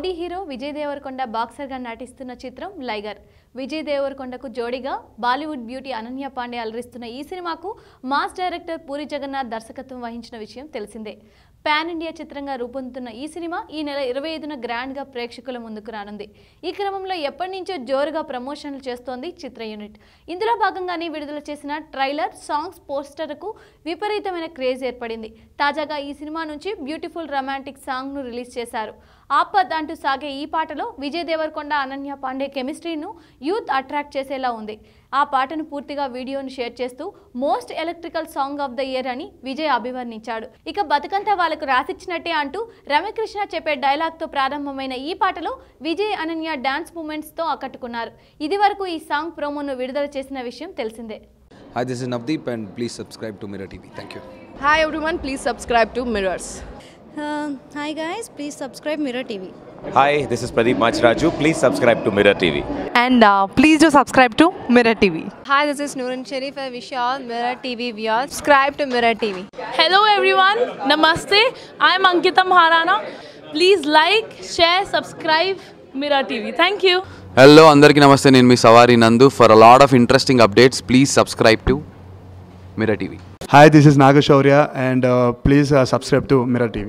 Rowdy hero Vijay Deverakonda బాక్సర్గా నటిస్తున్న చిత్రం లైగర్ విజయ్ దేవరకొండకు జోడీగా బాలీవుడ్ బ్యూటీ అనన్య పాండే అలరిస్తున్న ఈ సినిమాకు మాస్ డైరెక్టర్ పూరి జగన్నాథ్ దర్శకత్వం వహించిన విషయం తెలిసిందే పాన్ ఇండియా చిత్రంగా రూపొందుతున్న ఈ సినిమా ఈ నెల ఇరవై ఐదున గ్రాండ్గా ప్రేక్షకుల ముందుకు రానుంది ఈ క్రమంలో ఎప్పటి నుంచో జోరుగా ప్రమోషన్లు చేస్తోంది చిత్ర యూనిట్ ఇందులో భాగంగానే విడుదల చేసిన ట్రైలర్ సాంగ్స్ పోస్టర్కు విపరీతమైన క్రేజ్ ఏర్పడింది తాజాగా ఈ సినిమా నుంచి బ్యూటిఫుల్ రొమాంటిక్ సాంగ్ను రిలీజ్ చేశారు ఆపద్ అంటూ సాగే ఈ పాటలో విజయ్ దేవరకొండ అనన్య పాండే కెమిస్ట్రీను యూత్ అట్రాక్ట్ చేసేలా ఉంది ఆ పాటను పూర్తిగా వీడియోను షేర్ చేస్తూ most electrical song of the year అని విజయ్ అభివర్ణించాడు ఇక బతుకంతా వాళ్ళకు రాసిచ్చినట్టే అంటూ రమకృష్ణ చెప్పే డైలాగ్తో ప్రారంభమైన ఈ పాటలో విజయ్ అనన్య డాన్స్ మూమెంట్స్తో ఆకట్టుకున్నారు ఇది వరకు ఈ సాంగ్ ప్రోమోను విడుదల చేసిన విషయం తెలిసిందే Hi, this is Navdeep, and please subscribe to Mirror TV. Thank you. Hi everyone, please subscribe to Mirrors. Uh, hi guys, please subscribe Mirror TV. Hi, this is Pradeep Machraju. Please subscribe to Mirror TV. and uh, please do subscribe to Mirror TV. Hi, this is Noorun Sharif. I wish you all Mirror TV viewers. Subscribe to Mirror TV. Hello everyone, Namaste. I am Ankita Maharana. Please like, share, subscribe Mira TV. Thank you. Hello అందరికీ నమస్తే నేను మీ సవారి Nandu for a lot of interesting updates please subscribe to Mira TV Hi, this is Nagashaurya, and uh, please uh, subscribe to Mirror TV.